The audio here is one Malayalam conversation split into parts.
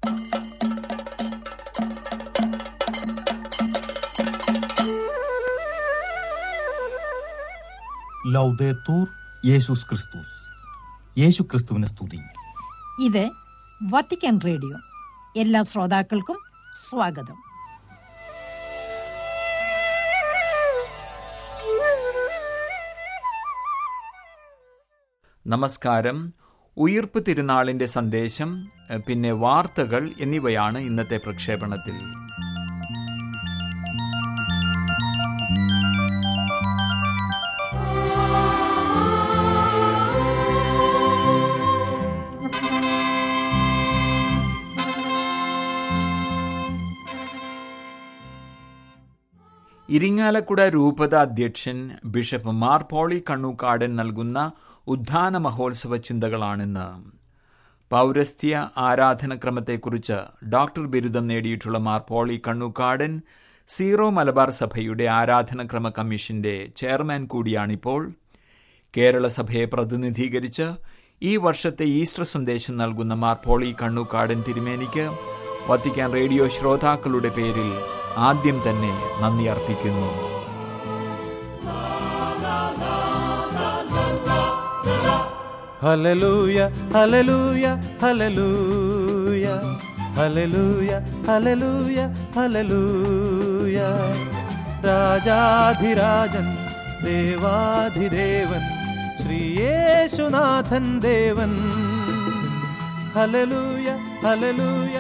ലൗദേത്തൂർ യേശുസ് ക്രിസ്തുസ് യേശു ക്രിസ്തുവിനെ സ്തുതി ഇത് വത്തിക്കാൻ റേഡിയോ എല്ലാ ശ്രോതാക്കൾക്കും സ്വാഗതം നമസ്കാരം ഉയിർപ്പ് തിരുനാളിന്റെ സന്ദേശം എഹ്, പിന്നെ വാർത്തകൾ എന്നിവയാണ് ഇന്നത്തെ പ്രക്ഷേപണത്തിൽ ഇരിങ്ങാലക്കുട രൂപത അധ്യക്ഷൻ ബിഷപ്പ് മാർ പോളി കണ്ണൂക്കാടൻ നൽകുന്ന ഉദ്ധാന മഹോത്സവ ചിന്തകളാണിന്ന് പൗരസ്ത്യ ആരാധനക്രമത്തെക്കുറിച്ച് ഡോക്ടർ ബിരുദം നേടിയിട്ടുള്ള മാർ പോളി കണ്ണൂക്കാടൻ സീറോ മലബാർ സഭയുടെ ആരാധനക്രമ കമ്മീഷന്റെ ചെയർമാൻ കൂടിയാണിപ്പോൾ കേരള സഭയെ പ്രതിനിധീകരിച്ച് ഈ വർഷത്തെ ഈസ്റ്റർ സന്ദേശം നൽകുന്ന മാർ പോളി കണ്ണൂക്കാടൻ തിരുമേനിക്ക് വത്തിക്കാൻ റേഡിയോ ശ്രോതാക്കളുടെ പേരിൽ ആദ്യം തന്നെ നന്ദി അർപ്പിക്കുന്നു ഹലലൂയ ഹലലൂയ ഹലലൂയ ഹലലൂയ ഹലലൂയ ഹലലൂയ രാജാധിരാജൻ ദേവാധിദേവൻ ശ്രീയേശുനാഥൻ ദേവൻ ഹലലൂയ ഹലലൂയ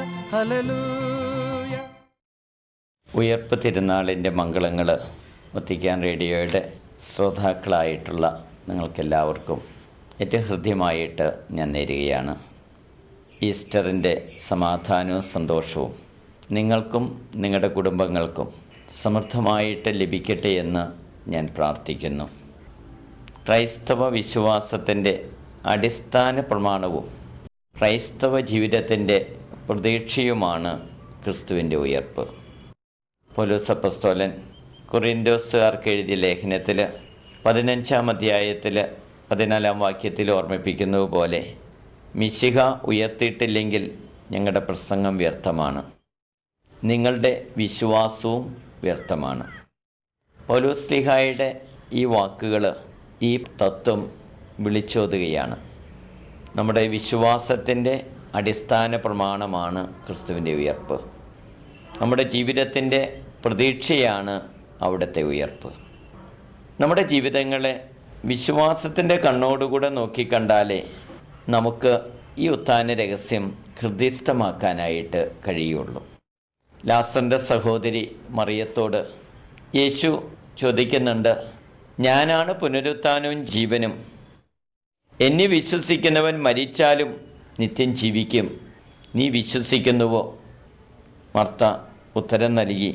ഹലലൂയ ഉയർപ്പ് തിരുനാളിൻ്റെ മംഗളങ്ങൾ വത്തിക്കാൻ റേഡിയോയുടെ ശ്രോതാക്കളായിട്ടുള്ള നിങ്ങൾക്കെല്ലാവർക്കും ഏറ്റവും ഹൃദ്യമായിട്ട് ഞാൻ നേരുകയാണ് ഈസ്റ്ററിൻ്റെ സമാധാനവും സന്തോഷവും നിങ്ങൾക്കും നിങ്ങളുടെ കുടുംബങ്ങൾക്കും സമൃദ്ധമായിട്ട് ലഭിക്കട്ടെ എന്ന് ഞാൻ പ്രാർത്ഥിക്കുന്നു ക്രൈസ്തവ വിശ്വാസത്തിൻ്റെ അടിസ്ഥാന പ്രമാണവും ക്രൈസ്തവ ജീവിതത്തിൻ്റെ പ്രതീക്ഷയുമാണ് ക്രിസ്തുവിൻ്റെ ഉയർപ്പ് പൊലൂസപ്പസ്തോലൻ കൊറിന്തോസുകാർക്ക് എഴുതിയ ലേഖനത്തിൽ പതിനഞ്ചാം അധ്യായത്തിൽ പതിനാലാം വാക്യത്തിൽ ഓർമ്മിപ്പിക്കുന്നത് പോലെ മിശിഹ ഉയർത്തിയിട്ടില്ലെങ്കിൽ ഞങ്ങളുടെ പ്രസംഗം വ്യർത്ഥമാണ് നിങ്ങളുടെ വിശ്വാസവും വ്യർത്ഥമാണ് പൗലോസ്ലിഹായുടെ ഈ വാക്കുകൾ ഈ തത്വം വിളിച്ചോതുകയാണ് നമ്മുടെ വിശ്വാസത്തിൻ്റെ അടിസ്ഥാന പ്രമാണമാണ് ക്രിസ്തുവിൻ്റെ ഉയർപ്പ് നമ്മുടെ ജീവിതത്തിൻ്റെ പ്രതീക്ഷയാണ് അവിടുത്തെ ഉയർപ്പ് നമ്മുടെ ജീവിതങ്ങളെ വിശ്വാസത്തിൻ്റെ കണ്ണോടുകൂടെ നോക്കിക്കണ്ടാലേ നമുക്ക് ഈ ഉത്ഥാന രഹസ്യം ഹൃദയസ്ഥമാക്കാനായിട്ട് കഴിയുള്ളൂ ലാസറിൻ്റെ സഹോദരി മറിയത്തോട് യേശു ചോദിക്കുന്നുണ്ട് ഞാനാണ് പുനരുത്ഥാനവും ജീവനും എന്നെ വിശ്വസിക്കുന്നവൻ മരിച്ചാലും നിത്യം ജീവിക്കും നീ വിശ്വസിക്കുന്നുവോ മർത്ത ഉത്തരം നൽകി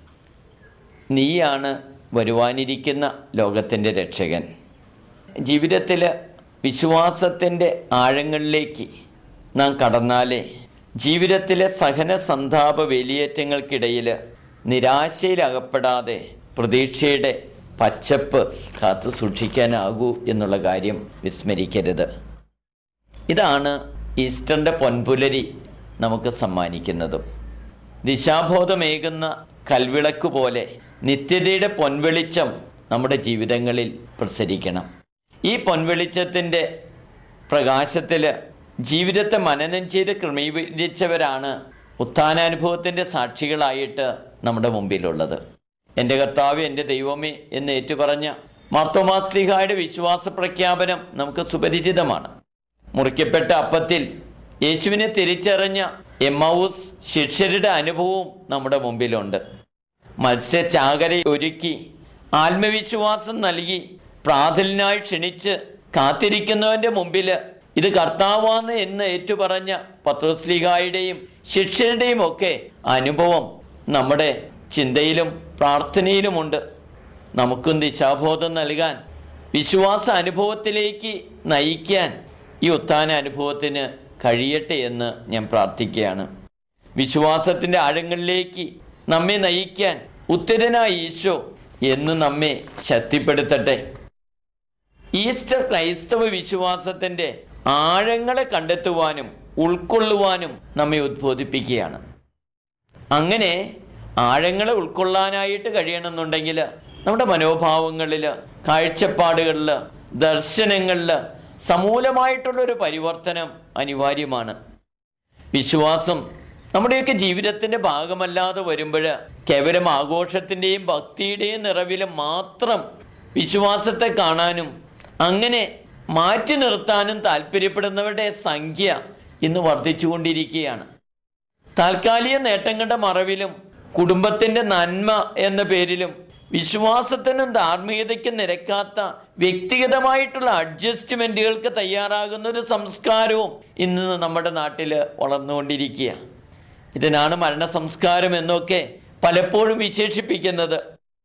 നീയാണ് വരുവാനിരിക്കുന്ന ലോകത്തിൻ്റെ രക്ഷകൻ ജീവിതത്തിൽ വിശ്വാസത്തിൻ്റെ ആഴങ്ങളിലേക്ക് നാം കടന്നാലേ ജീവിതത്തിലെ സഹന സന്താപ വേലിയേറ്റങ്ങൾക്കിടയിൽ നിരാശയിലകപ്പെടാതെ പ്രതീക്ഷയുടെ പച്ചപ്പ് കാത്തു സൂക്ഷിക്കാനാകൂ എന്നുള്ള കാര്യം വിസ്മരിക്കരുത് ഇതാണ് ഈസ്റ്ററിൻ്റെ പൊൻപുലരി നമുക്ക് സമ്മാനിക്കുന്നതും ദിശാബോധമേകുന്ന കൽവിളക്ക് പോലെ നിത്യതയുടെ പൊൻവെളിച്ചം നമ്മുടെ ജീവിതങ്ങളിൽ പ്രസരിക്കണം ഈ പൊൻവെളിച്ചത്തിൻ്റെ പ്രകാശത്തിൽ ജീവിതത്തെ മനനം ചെയ്ത് ക്രമീകരിച്ചവരാണ് ഉത്ഥാനാനുഭവത്തിൻ്റെ സാക്ഷികളായിട്ട് നമ്മുടെ മുമ്പിലുള്ളത് എൻ്റെ കർത്താവ് എൻ്റെ ദൈവമേ എന്ന് ഏറ്റുപറഞ്ഞ മാർത്തോമാസ്ലിഹായുടെ വിശ്വാസ പ്രഖ്യാപനം നമുക്ക് സുപരിചിതമാണ് മുറിക്കപ്പെട്ട അപ്പത്തിൽ യേശുവിനെ തിരിച്ചറിഞ്ഞ എമ്മൌസ് ശിഷ്യരുടെ അനുഭവവും നമ്മുടെ മുമ്പിലുണ്ട് മത്സ്യചാകര ഒരുക്കി ആത്മവിശ്വാസം നൽകി പ്രാതലിനായി ക്ഷണിച്ച് കാത്തിരിക്കുന്നവന്റെ മുമ്പിൽ ഇത് കർത്താവാണ് എന്ന് ഏറ്റുപറഞ്ഞ പത്രോസ്ലിഹായുടെയും ശിഷ്യരുടെയും ഒക്കെ അനുഭവം നമ്മുടെ ചിന്തയിലും പ്രാർത്ഥനയിലുമുണ്ട് നമുക്കും ദിശാബോധം നൽകാൻ വിശ്വാസ അനുഭവത്തിലേക്ക് നയിക്കാൻ ഈ ഉത്ഥാന അനുഭവത്തിന് കഴിയട്ടെ എന്ന് ഞാൻ പ്രാർത്ഥിക്കുകയാണ് വിശ്വാസത്തിന്റെ ആഴങ്ങളിലേക്ക് നമ്മെ നയിക്കാൻ ഉത്തരനായ ഈശോ എന്ന് നമ്മെ ശക്തിപ്പെടുത്തട്ടെ ഈസ്റ്റർ ക്രൈസ്തവ വിശ്വാസത്തിന്റെ ആഴങ്ങളെ കണ്ടെത്തുവാനും ഉൾക്കൊള്ളുവാനും നമ്മെ ഉദ്ബോധിപ്പിക്കുകയാണ് അങ്ങനെ ആഴങ്ങളെ ഉൾക്കൊള്ളാനായിട്ട് കഴിയണമെന്നുണ്ടെങ്കിൽ നമ്മുടെ മനോഭാവങ്ങളിൽ കാഴ്ചപ്പാടുകളിൽ ദർശനങ്ങളിൽ സമൂലമായിട്ടുള്ളൊരു പരിവർത്തനം അനിവാര്യമാണ് വിശ്വാസം നമ്മുടെയൊക്കെ ജീവിതത്തിന്റെ ഭാഗമല്ലാതെ വരുമ്പോൾ കേവലം ആഘോഷത്തിന്റെയും ഭക്തിയുടെയും നിറവിൽ മാത്രം വിശ്വാസത്തെ കാണാനും അങ്ങനെ മാറ്റി നിർത്താനും താല്പര്യപ്പെടുന്നവരുടെ സംഖ്യ ഇന്ന് വർദ്ധിച്ചുകൊണ്ടിരിക്കുകയാണ് താൽക്കാലിക നേട്ടങ്ങളുടെ മറവിലും കുടുംബത്തിന്റെ നന്മ എന്ന പേരിലും വിശ്വാസത്തിനും ധാർമ്മികതയ്ക്കും നിരക്കാത്ത വ്യക്തിഗതമായിട്ടുള്ള അഡ്ജസ്റ്റ്മെന്റുകൾക്ക് തയ്യാറാകുന്ന ഒരു സംസ്കാരവും ഇന്ന് നമ്മുടെ നാട്ടിൽ വളർന്നുകൊണ്ടിരിക്കുക ഇതിനാണ് മരണസംസ്കാരം എന്നൊക്കെ പലപ്പോഴും വിശേഷിപ്പിക്കുന്നത്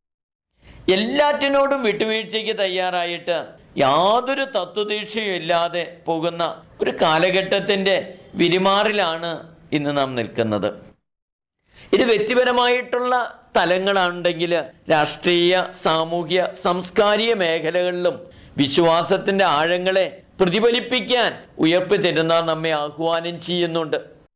എല്ലാറ്റിനോടും വിട്ടുവീഴ്ചയ്ക്ക് തയ്യാറായിട്ട് യാതൊരു തത്വദീക്ഷയും ഇല്ലാതെ പോകുന്ന ഒരു കാലഘട്ടത്തിന്റെ വിരിമാറിലാണ് ഇന്ന് നാം നിൽക്കുന്നത് ഇത് വ്യക്തിപരമായിട്ടുള്ള തലങ്ങളാണെങ്കിൽ രാഷ്ട്രീയ സാമൂഹ്യ സാംസ്കാരിക മേഖലകളിലും വിശ്വാസത്തിന്റെ ആഴങ്ങളെ പ്രതിഫലിപ്പിക്കാൻ ഉയർപ്പി തരുന്ന നമ്മെ ആഹ്വാനം ചെയ്യുന്നുണ്ട്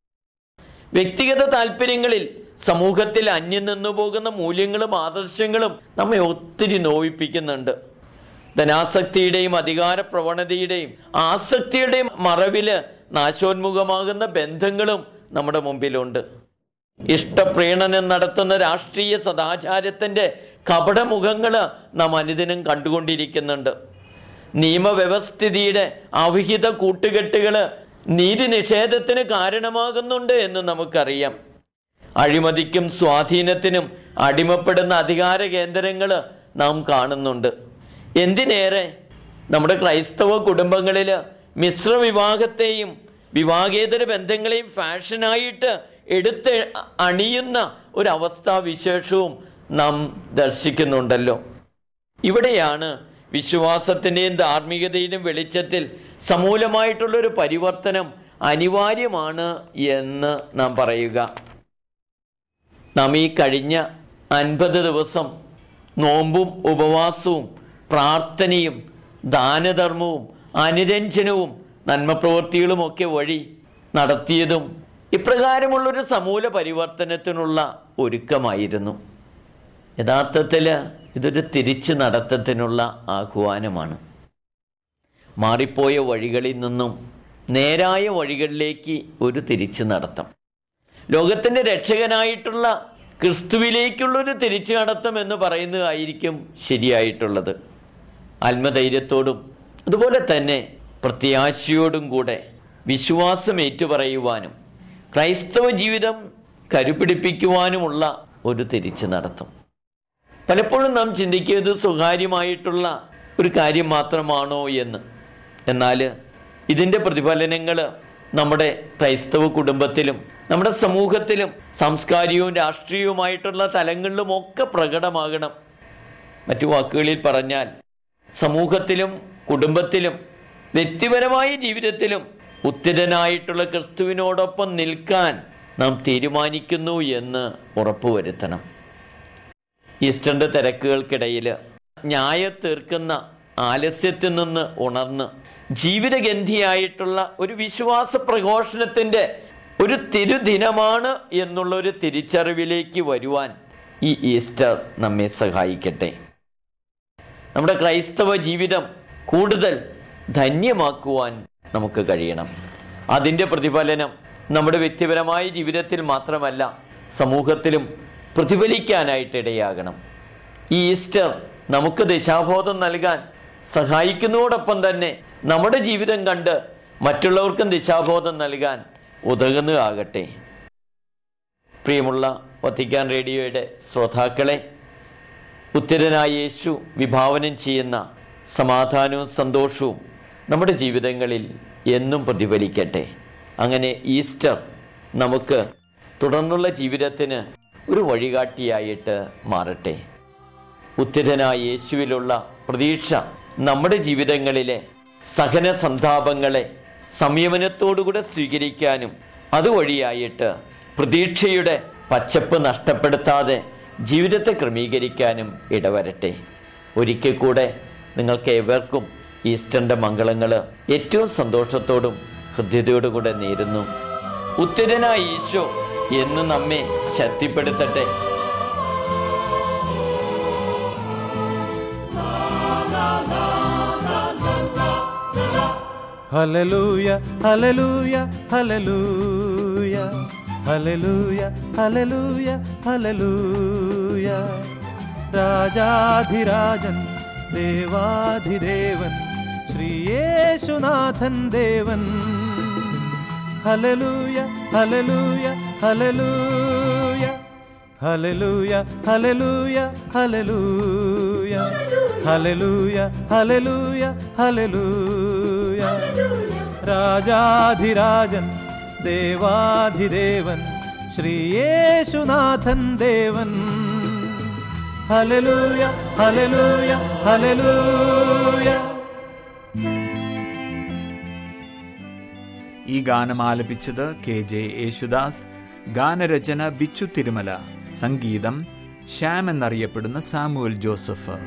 വ്യക്തിഗത താല്പര്യങ്ങളിൽ സമൂഹത്തിൽ അന്യം നിന്നു പോകുന്ന മൂല്യങ്ങളും ആദർശങ്ങളും നമ്മെ ഒത്തിരി നോവിപ്പിക്കുന്നുണ്ട് ധനാസക്തിയുടെയും അധികാര പ്രവണതയുടെയും ആസക്തിയുടെയും മറവില് നാശോന്മുഖമാകുന്ന ബന്ധങ്ങളും നമ്മുടെ മുമ്പിലുണ്ട് ഇഷ്ടപ്രീണനം നടത്തുന്ന രാഷ്ട്രീയ സദാചാരത്തിന്റെ കപടമുഖങ്ങള് നാം അനുദിനം കണ്ടുകൊണ്ടിരിക്കുന്നുണ്ട് നിയമവ്യവസ്ഥിതിയുടെ അവിഹിത കൂട്ടുകെട്ടുകള് നീതി നിഷേധത്തിന് കാരണമാകുന്നുണ്ട് എന്ന് നമുക്കറിയാം അഴിമതിക്കും സ്വാധീനത്തിനും അടിമപ്പെടുന്ന അധികാര കേന്ദ്രങ്ങള് നാം കാണുന്നുണ്ട് എന്തിനേറെ നമ്മുടെ ക്രൈസ്തവ കുടുംബങ്ങളിൽ മിശ്ര വിവാഹത്തെയും വിവാഹേതര ബന്ധങ്ങളെയും ഫാഷനായിട്ട് എടുത്ത് അണിയുന്ന ഒരു അവസ്ഥാവിശേഷവും നാം ദർശിക്കുന്നുണ്ടല്ലോ ഇവിടെയാണ് വിശ്വാസത്തിൻ്റെയും ധാർമ്മികതയുടെയും വെളിച്ചത്തിൽ സമൂലമായിട്ടുള്ള ഒരു പരിവർത്തനം അനിവാര്യമാണ് എന്ന് നാം പറയുക നാം ഈ കഴിഞ്ഞ അൻപത് ദിവസം നോമ്പും ഉപവാസവും പ്രാർത്ഥനയും ദാനധർമ്മവും അനുരഞ്ജനവും നന്മപ്രവൃത്തികളും ഒക്കെ വഴി നടത്തിയതും ഇപ്രകാരമുള്ളൊരു സമൂല പരിവർത്തനത്തിനുള്ള ഒരുക്കമായിരുന്നു യഥാർത്ഥത്തിൽ ഇതൊരു തിരിച്ചു നടത്തത്തിനുള്ള ആഹ്വാനമാണ് മാറിപ്പോയ വഴികളിൽ നിന്നും നേരായ വഴികളിലേക്ക് ഒരു തിരിച്ചു നടത്തം ലോകത്തിന്റെ രക്ഷകനായിട്ടുള്ള ക്രിസ്തുവിലേക്കുള്ളൊരു തിരിച്ചു നടത്തം എന്ന് പറയുന്നതായിരിക്കും ശരിയായിട്ടുള്ളത് ആത്മധൈര്യത്തോടും അതുപോലെ തന്നെ പ്രത്യാശയോടും കൂടെ വിശ്വാസം ഏറ്റുപറയുവാനും ക്രൈസ്തവ ജീവിതം കരുപിടിപ്പിക്കുവാനുമുള്ള ഒരു തിരിച്ചു നടത്തം പലപ്പോഴും നാം ചിന്തിക്കുന്നത് സ്വകാര്യമായിട്ടുള്ള ഒരു കാര്യം മാത്രമാണോ എന്ന് എന്നാൽ ഇതിൻ്റെ പ്രതിഫലനങ്ങൾ നമ്മുടെ ക്രൈസ്തവ കുടുംബത്തിലും നമ്മുടെ സമൂഹത്തിലും സാംസ്കാരികവും രാഷ്ട്രീയവുമായിട്ടുള്ള തലങ്ങളിലും ഒക്കെ പ്രകടമാകണം മറ്റു വാക്കുകളിൽ പറഞ്ഞാൽ സമൂഹത്തിലും കുടുംബത്തിലും വ്യക്തിപരമായ ജീവിതത്തിലും ഉത്തിരനായിട്ടുള്ള ക്രിസ്തുവിനോടൊപ്പം നിൽക്കാൻ നാം തീരുമാനിക്കുന്നു എന്ന് ഉറപ്പുവരുത്തണം ഈസ്റ്ററിന്റെ തിരക്കുകൾക്കിടയിൽ ഞായർ തീർക്കുന്ന ആലസ്യത്തിൽ നിന്ന് ഉണർന്ന് ജീവിതഗന്ധിയായിട്ടുള്ള ഒരു വിശ്വാസ പ്രഘോഷണത്തിന്റെ ഒരു തിരുദിനമാണ് എന്നുള്ള ഒരു തിരിച്ചറിവിലേക്ക് വരുവാൻ ഈ ഈസ്റ്റർ നമ്മെ സഹായിക്കട്ടെ നമ്മുടെ ക്രൈസ്തവ ജീവിതം കൂടുതൽ ധന്യമാക്കുവാൻ നമുക്ക് കഴിയണം അതിൻ്റെ പ്രതിഫലനം നമ്മുടെ വ്യക്തിപരമായ ജീവിതത്തിൽ മാത്രമല്ല സമൂഹത്തിലും പ്രതിഫലിക്കാനായിട്ട് ഇടയാകണം ഈ ഈസ്റ്റർ നമുക്ക് ദിശാബോധം നൽകാൻ സഹായിക്കുന്നതോടൊപ്പം തന്നെ നമ്മുടെ ജീവിതം കണ്ട് മറ്റുള്ളവർക്കും ദിശാബോധം നൽകാൻ ഉതകുന്നതാകട്ടെ പ്രിയമുള്ള വത്തിക്കാൻ റേഡിയോയുടെ ശ്രോതാക്കളെ ഉത്തരനായ യേശു വിഭാവനം ചെയ്യുന്ന സമാധാനവും സന്തോഷവും നമ്മുടെ ജീവിതങ്ങളിൽ എന്നും പ്രതിഫലിക്കട്ടെ അങ്ങനെ ഈസ്റ്റർ നമുക്ക് തുടർന്നുള്ള ജീവിതത്തിന് ഒരു വഴികാട്ടിയായിട്ട് മാറട്ടെ ഉത്തരനായ യേശുവിലുള്ള പ്രതീക്ഷ നമ്മുടെ ജീവിതങ്ങളിലെ സഹന സന്താപങ്ങളെ സംയമനത്തോടുകൂടെ സ്വീകരിക്കാനും അതുവഴിയായിട്ട് പ്രതീക്ഷയുടെ പച്ചപ്പ് നഷ്ടപ്പെടുത്താതെ ജീവിതത്തെ ക്രമീകരിക്കാനും ഇടവരട്ടെ ഒരിക്കൽ കൂടെ നിങ്ങൾക്ക് ഏവർക്കും ഈസ്റ്ററിൻ്റെ മംഗളങ്ങൾ ഏറ്റവും സന്തോഷത്തോടും ഹൃദ്യതയോടുകൂടെ നേരുന്നു ഉത്തരനായ ഈശോ എന്ന് നമ്മെ ശക്തിപ്പെടുത്തട്ടെ ഹലലൂയ ഹലലൂയ ഹലലൂയ ഹലലൂയ ഹലലൂയ ഹലലൂയ രാജാധിരാജൻ ദേവാധിദേവൻ ശ്രീയേശുനാഥൻ ദേവൻ ഹലലൂയ ഹലലൂയ ഹലലൂയ ഹലലൂയ ഹലലൂയ ഹലലൂയ ഹലലൂയ ഹലലൂയ ഹലലൂയ രാജാധിരാജൻ ദേവാധിദേവൻ ശ്രീയേശുനാഥൻ ദേവൻ ഹലലൂയ ഹലലൂയ ഹലലൂയ ഈ ഗാനം ആലപിച്ചത് കെ ജെ യേശുദാസ് ഗാനരചന ബിച്ചു തിരുമല സംഗീതം ശ്യാം എന്നറിയപ്പെടുന്ന സാമുവൽ ജോസഫ്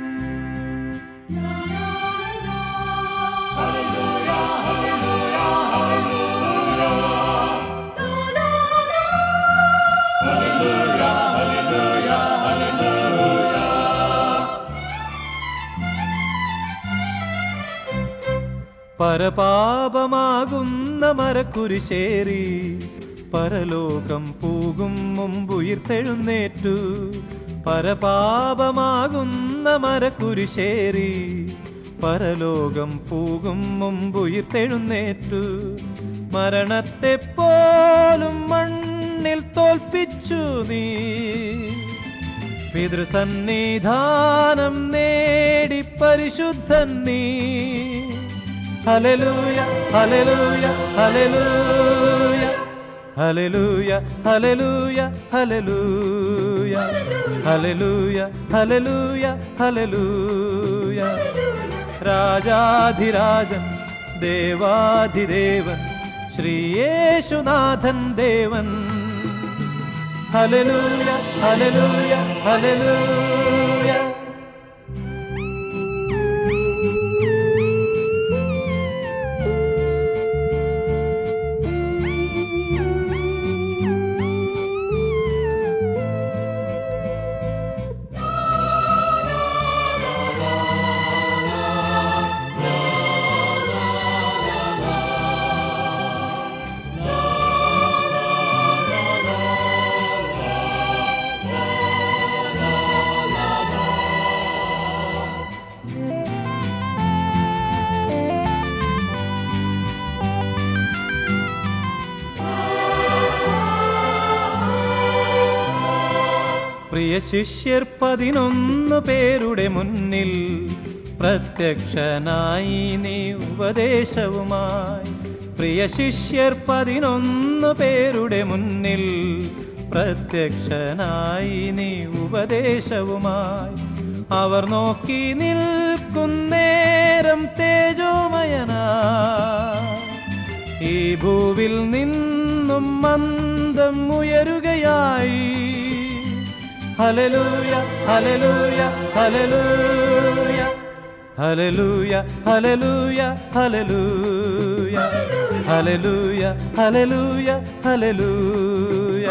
പരപാപമാകുന്ന മരക്കുരിശേറി പരലോകം പൂകും മുമ്പുയിർത്തെഴുന്നേറ്റു പരപാപമാകുന്ന മരക്കുരിശേറി പരലോകം പൂകും മുമ്പുയിർത്തെഴുന്നേറ്റു മരണത്തെ പോലും മണ്ണിൽ തോൽപ്പിച്ചു നീ പിതൃസന്നിധാനം നേടി പരിശുദ്ധൻ നീ ഹലലൂയ ഹലലൂയ ഹലലൂയ ഹലലൂയ ഹലലൂയ ഹലലൂയ ഹലലൂയ ഹലലൂയ ഹലലൂയ രാജാധിരാജൻ ദേവാധിദേവൻ ശ്രീയേശുനാഥൻ ദേവൻ ഹലലൂയ ഹലലൂയ ഹലലൂയ പ്രിയ ശിഷ്യർ പതിനൊന്ന് പേരുടെ മുന്നിൽ പ്രത്യക്ഷനായി നീ ഉപദേശവുമായി പ്രിയ ശിഷ്യർ പതിനൊന്ന് പേരുടെ മുന്നിൽ പ്രത്യക്ഷനായി നീ ഉപദേശവുമായി അവർ നോക്കി നിൽക്കുന്നേരം തേജോമയനാ ഈ ഭൂവിൽ നിന്നും മന്ദം ഉയരുകയായി ഹലലൂയ ഹലലൂയ ഹലലൂയ ഹലലൂയ ഹലലൂയ ഹലലൂയ ഹലലൂയ ഹലലൂയ ഹലലൂയ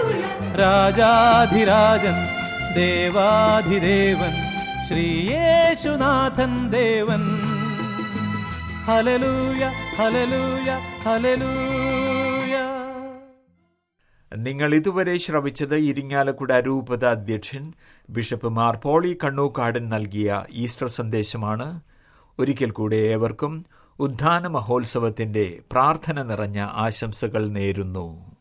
രാജാധിരാജൻ ദേവാധിദേവൻ ശ്രീയേശുനാഥൻ ദേവൻ ഹലലൂയ ഹലലൂയ ഹലലൂയ നിങ്ങൾ ഇതുവരെ ശ്രവിച്ചത് ഇരിങ്ങാലക്കുട രൂപത അധ്യക്ഷൻ ബിഷപ്പ് മാർ പോളി കണ്ണൂക്കാടൻ നൽകിയ ഈസ്റ്റർ സന്ദേശമാണ് ഒരിക്കൽ കൂടെ ഏവർക്കും ഉദ്ധാന മഹോത്സവത്തിന്റെ പ്രാർത്ഥന നിറഞ്ഞ ആശംസകൾ നേരുന്നു